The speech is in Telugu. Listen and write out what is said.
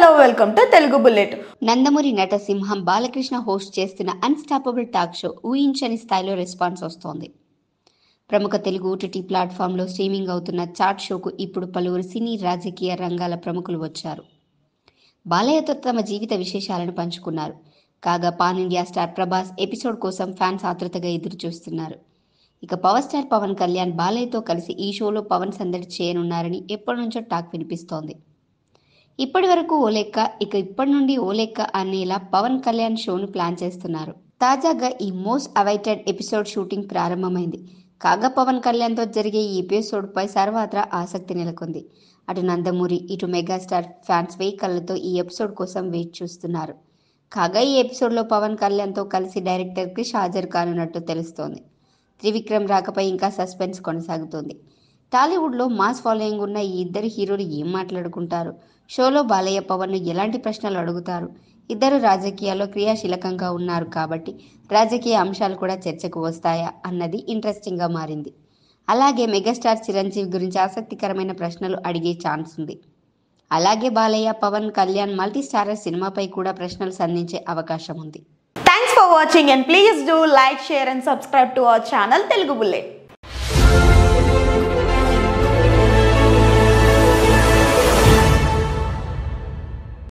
hello welcome to Telugu bullet Nandamuri నటసింహం బాలకృష్ణ హోస్ట్ చేస్తున్న అన్స్టాపబుల్ టాక్ షో ఊహించని స్థాయిలో రెస్పాన్స్ వస్తోంది ప్రముఖ తెలుగు ఓటీటీ ప్లాట్ఫామ్లో స్ట్రీమింగ్ అవుతున్న చాట్ షోకు ఇప్పుడు పలువురు సినీ రాజకీయ రంగాల ప్రముఖులు వచ్చారు బాలయ్యతో తమ జీవిత విశేషాలను పంచుకున్నారు కాగా pan India star Prabhas episode కోసం ఫ్యాన్స్ ఆతృతగా ఎదురు చూస్తున్నారు ఇక పవర్ స్టార్ పవన్ కళ్యాణ్ బాలయ్యతో కలిసి ఈ షోలో పవన్ సందడి చేయనున్నారని ఎప్పటి నుంచో టాక్ వినిపిస్తోంది ఇప్పటి వరకు ఓ లెక్క ఇక ఇప్పటి నుండి ఓ లెక్క అనేలా పవన్ కళ్యాణ్ షోను ప్లాన్ చేస్తున్నారు తాజాగా ఈ మోస్ట్ అవైటెడ్ ఎపిసోడ్ షూటింగ్ ప్రారంభమైంది కాగా పవన్ కళ్యాణ్తో జరిగే ఈ ఎపిసోడ్పై సర్వత్రా ఆసక్తి నెలకొంది అటు నందమూరి ఇటు మెగాస్టార్ ఫ్యాన్స్ వెయ్యి కళ్ళతో ఈ ఎపిసోడ్ కోసం వెయిట్ చూస్తున్నారు కాగా ఈ ఎపిసోడ్లో పవన్ కళ్యాణ్తో కలిసి డైరెక్టర్ క్రిష్ హాజరు కానున్నట్టు తెలుస్తోంది త్రివిక్రమ్ రాకపై ఇంకా సస్పెన్స్ కొనసాగుతోంది టాలీవుడ్లో మాస్ ఫాలోయింగ్ ఉన్న ఈ ఇద్దరు హీరోలు ఏం మాట్లాడుకుంటారు షోలో బాలయ్య పవన్ను ఎలాంటి ప్రశ్నలు అడుగుతారు ఇద్దరు రాజకీయాల్లో క్రియాశీలకంగా ఉన్నారు కాబట్టి రాజకీయ అంశాలు కూడా చర్చకు వస్తాయా అన్నది ఇంట్రెస్టింగ్గా మారింది అలాగే మెగాస్టార్ చిరంజీవి గురించి ఆసక్తికరమైన ప్రశ్నలు అడిగే ఛాన్స్ ఉంది అలాగే బాలయ్య పవన్ కళ్యాణ్ మల్టీ స్టారర్ సినిమాపై కూడా ప్రశ్నలు సంధించే అవకాశం ఉంది thanks for watching and please do like share and subscribe to our channel Telugu bullet